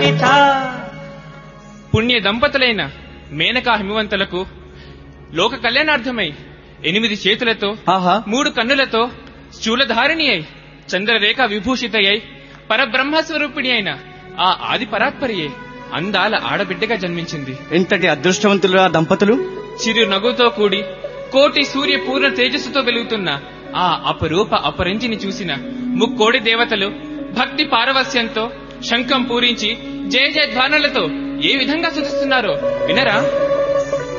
సరిత పుణ్య దంపతులైన మేనకా హిమవంతులకు లోక కళ్యాణార్థమై ఎనిమిది చేతులతో ఆహా మూడు కన్నులతో శూలధారిణి అయి చంద్రరేఖ విభూషిత అయి పరబ్రహ్మస్వరూపిణి అయిన ఆ ఆది పరాత్పరియే అందాల ఆడబిడ్డగా జన్మించింది ఎంతటి అదృష్టవంతులు ఆ దంపతులు చిరు నగుతో కూడి కోటి సూర్య పూర్ణ తేజస్సుతో వెలుగుతున్న ఆ అపరూప అపరంజిని చూసిన ముక్కోడి దేవతలు భక్తి పారవస్యంతో శంఖం పూరించి జయ జయ ధ్వానాలతో ఏ విధంగా సుధిస్తున్నారో వినరా